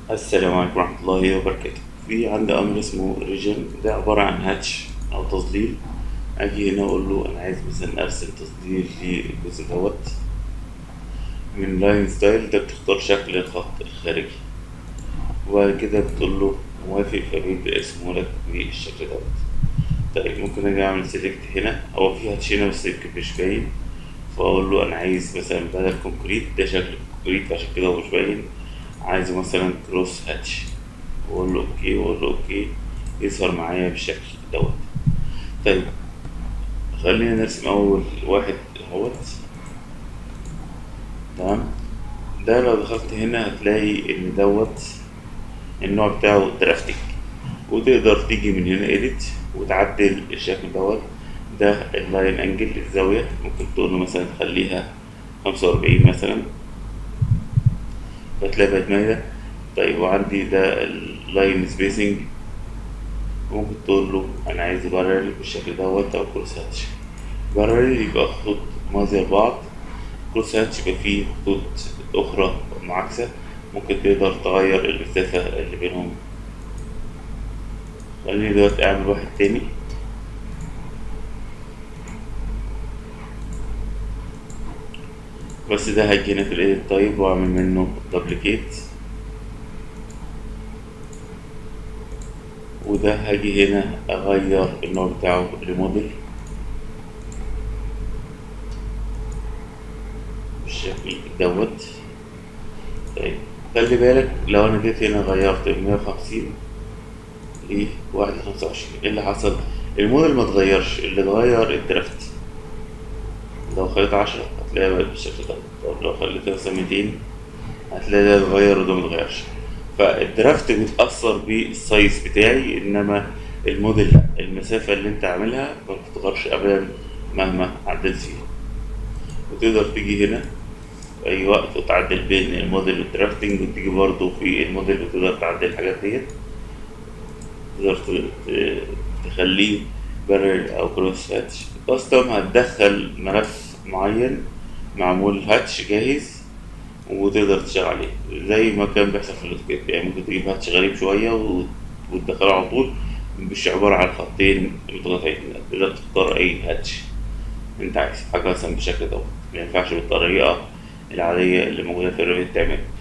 السلام عليكم ورحمة الله وبركاته في عندي أمر اسمه ريجن ده عبارة عن هاتش أو تظليل أجي هنا أقول له أنا عايز مثلا أرسم تظليل للجزء دوت من لاين ستايل ده بتختار شكل الخط الخارجي وبعد كده بتقول له موافق فبيبدأ اسمه لك بالشكل دوت طيب ممكن أجي أعمل سيلكت هنا هو في هاتش هنا بس يمكن مش باين فأقول له أنا عايز مثلا بدل كونكريت ده شكل الكونكريت عشان كده هو مش باين عايزه مثلا كروس هاتش واقول له اوكي واقول له اوكي يظهر معايا بالشكل دوت طيب خلينا نرسم اول واحد اهوت تمام ده لو دخلت هنا هتلاقي ان دوت النوع بتاعه درافتنج وتقدر تيجي من هنا edit وتعدل الشكل دوت ده اللاين انجل الزاوية ممكن تقول له مثلا خليها خمسة وأربعين مثلا فتلاقي بقت مايلة طيب وعندي ده اللاين سبيسنج ممكن تقول له أنا عايز بارل بالشكل دوت أو كروس هاتش بارل يبقى خطوط موازية لبعض كروس هاتش يبقى فيه خطوط أخرى معاكسة ممكن تقدر تغير المسافة اللي بينهم خليني دلوقتي أعمل واحد تاني بس ده هيجي هنا في الايديت طيب واعمل منه دبليكيت وده هاجي هنا اغير النوع بتاعه لموديل بالشكل دوت طيب خلي بالك لو انا جيت هنا غيرت من مية وخمسين ل واحد خمسة وعشرين ايه اللي حصل؟ الموديل ما اتغيرش اللي اتغير الدرافت لو خليت عشرة هتلاقيها بقت بالشكل ده طب لو خليتها مثلا ميتين هتلاقي ده اتغير وده متغيرش فالدرافت بيتأثر بالسايز بتاعي انما الموديل لا المسافة اللي انت عاملها ما بتتغيرش ابدا مهما عدلت فيها وتقدر تيجي هنا في اي وقت وتعدل بين الموديل والدرافتنج وتيجي برضه في الموديل وتقدر تعدل الحاجات ديت تقدر تخليه بارل او كروس هاتش كاستم هتدخل ملف معين معمول هاتش جاهز وتقدر تشتغل عليه زي ما كان بيحصل في الاوتوكاد يعني ممكن تجيب هاتش غريب شوية وتدخله على طول مش عبارة عن خطين متقاطعين تقدر تختار أي هاتش أنت عايز حاجة مثلا بالشكل دوت مينفعش بالطريقة العادية اللي موجودة في الريفت تعملها